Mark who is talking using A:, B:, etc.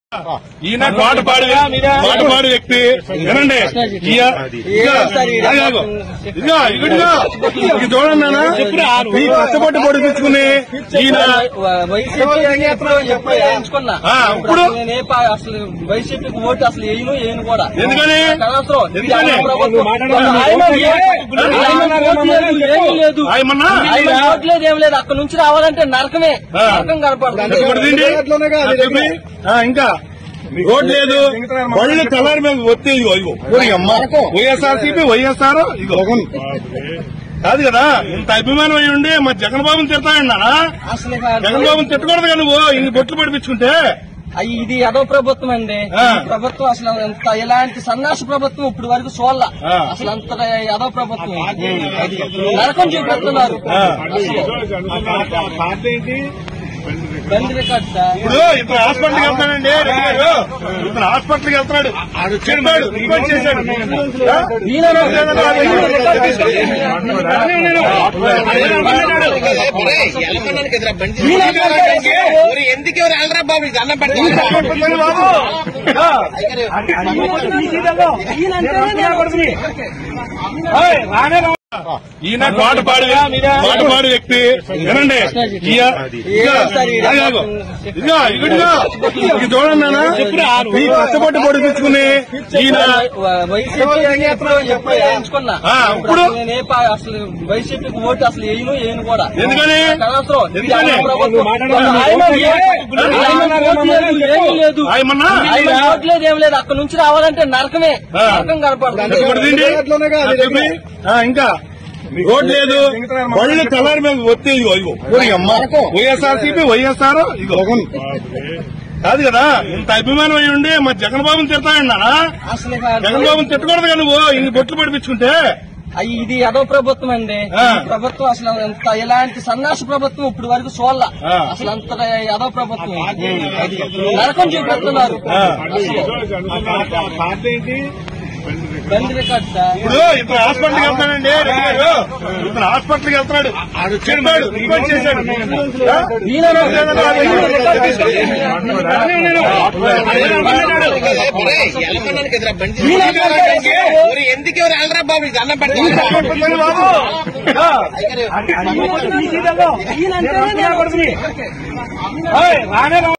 A: ఈయన పాట పాడే పాట పాడే వ్యక్తి వినండి ఈయ- ఇదిగో, ఆగు, ఆగు. ఇదిగో ఇదిగో ఇది చూడండి నాన్న ఈ కష్టపడి పొడి తెచ్చుకుని ఈయన
B: వైసీపీ ఎప్పుడు ఎప్పుడు వేయించుకున్నా
A: ఆ, ఇప్పుడు?
B: నేను ఏ పా- అసలు వైసీపీకి ఓటు అసలు వేయను వేయను కూడా
A: ఎందుకని?
B: అనవసరం.
A: ఎందుకని?
B: జగన్ ప్రభుత్వం-
A: నువ్వు మాట్లాడు.
B: ఆయన ఏ- ఆయన ఓటు లేదు, ఏమీ లేదు
A: ఆయమన్నా
B: ఆయన ఓటు లేదు ఏం లేదు అక్కడ నుంచి రావాలంటే నరకమే
A: ఆ.
B: నరకం కనపడుతుంది
A: కష్టపడి తిండి. ఆ, చెప్పి. ఆ, ఇంకా రోడ్ లేదు బళ్ళు కలర్ మీద ఒత్తి ఇగో ఇగో ఓరి అమ్మ వైఎస్ఆర్సీపీ వైఎస్ఆర్ ఇగో కాదు కదా ఇంత అభిమానం అయి ఉండి మా జగన్ బాబుని తిడతాయన్నా
B: అసలు
A: జగన్ బాబుని తిట్టకూడదు కదా నువ్వు ఇన్ని బొట్లు పడిపించుకుంటే
B: అయ్యి ఇది అదో ప్రభుత్వం అండి
A: ఆ.
B: ఈ ప్రభుత్వం అసలు ఎంత ఇలాంటి సన్నాసి ప్రభుత్వం ఇప్పుడు వరకు చూడాల
A: ఆ.
B: అసలు అంత అదో ప్రభుత్వం అది నరకం చూపెడుతున్నారు
A: ఆ.
B: బండి రికార్డ్ సార్
A: ఇప్పుడు ఇతను హాస్పిటల్కి వెళ్తాడండి రెడ్డి గారు ఇతను హాస్పిటల్కి వెళ్తున్నాడు చెప్పాడు రిక్వెస్ట్ చేశాడు ఆ?
B: ఈయన ఈయన రికార్డ్ తీసుకొని
C: ఎందుకు ఎవరు వెళ్ళరా బాబు ఇది అన్నం పెట్టి
A: చెప్పండి బాబు. ఆ.
B: ఈయన అంటేనే
A: ఈయన పాట పాడే పాట పాడే వ్యక్తి వినండి ఈయ- ఇదిగో, ఆగు, ఆగు. ఇదిగో ఇదిగో ఇది చూడండి నాన్న ఈ కష్టపడి పొడి తెచ్చుకుని ఈయన
B: వైసీపీ ఎప్పుడు ఎప్పుడు వేయించుకున్నా
A: ఆ, ఇప్పుడు?
B: నేను ఏ పా- అసలు వైసీపీకి ఓటు అసలు వేయను వేయను కూడా
A: ఎందుకని?
B: అనవసరం.
A: ఎందుకని?
B: జగన్ ప్రభుత్వం-
A: నువ్వు మాట్లాడు.
B: ఆయన ఏ- ఆయన ఓటు లేదు, ఏమీ లేదు
A: ఆయమన్నా
B: ఆయన ఓటు లేదు ఏం లేదు అక్కడ నుంచి రావాలంటే నరకమే
A: ఆ.
B: నరకం కనపడుతుంది
A: కష్టపడి తిండి. ఆ, చెప్పి. ఆ, ఇంకా రోడ్ లేదు బళ్ళు కలర్ మీద ఒత్తి ఇగో ఇగో ఓరి అమ్మ వైఎస్ఆర్సీపీ వైఎస్ఆర్ ఇగో కాదు కదా ఇంత అభిమానం అయి ఉండి మా జగన్ బాబుని తిడతాయన్నా
B: అసలు
A: జగన్ బాబుని తిట్టకూడదు కదా నువ్వు ఇన్ని బొట్లు పడిపించుకుంటే
B: అయ్యి ఇది అదో ప్రభుత్వం అండి
A: ఆ.
B: ఈ ప్రభుత్వం అసలు ఎంత ఇలాంటి సన్నాసి ప్రభుత్వం ఇప్పుడు వరకు చూడాల
A: ఆ.
B: అసలు అంత అదో ప్రభుత్వం అది నరకం చూపెడుతున్నారు
A: ఆ.
B: బండి రికార్డ్ సార్
A: ఇప్పుడు ఇతను హాస్పిటల్కి వెళ్తాడండి రెడ్డి గారు ఇతను హాస్పిటల్కి వెళ్తున్నాడు చెప్పాడు రిక్వెస్ట్ చేశాడు ఆ?
B: ఈయన ఈయన రికార్డ్ తీసుకొని
C: వెళ్ళమన్నాను కదరా బండి
B: ఈయన అంటేనే
C: ఎందుకు ఎవరు వెళ్ళరా బాబు ఇది అన్నం పెట్టి
A: చెప్పండి బాబు. ఆ.
B: ఈయన అంటేనే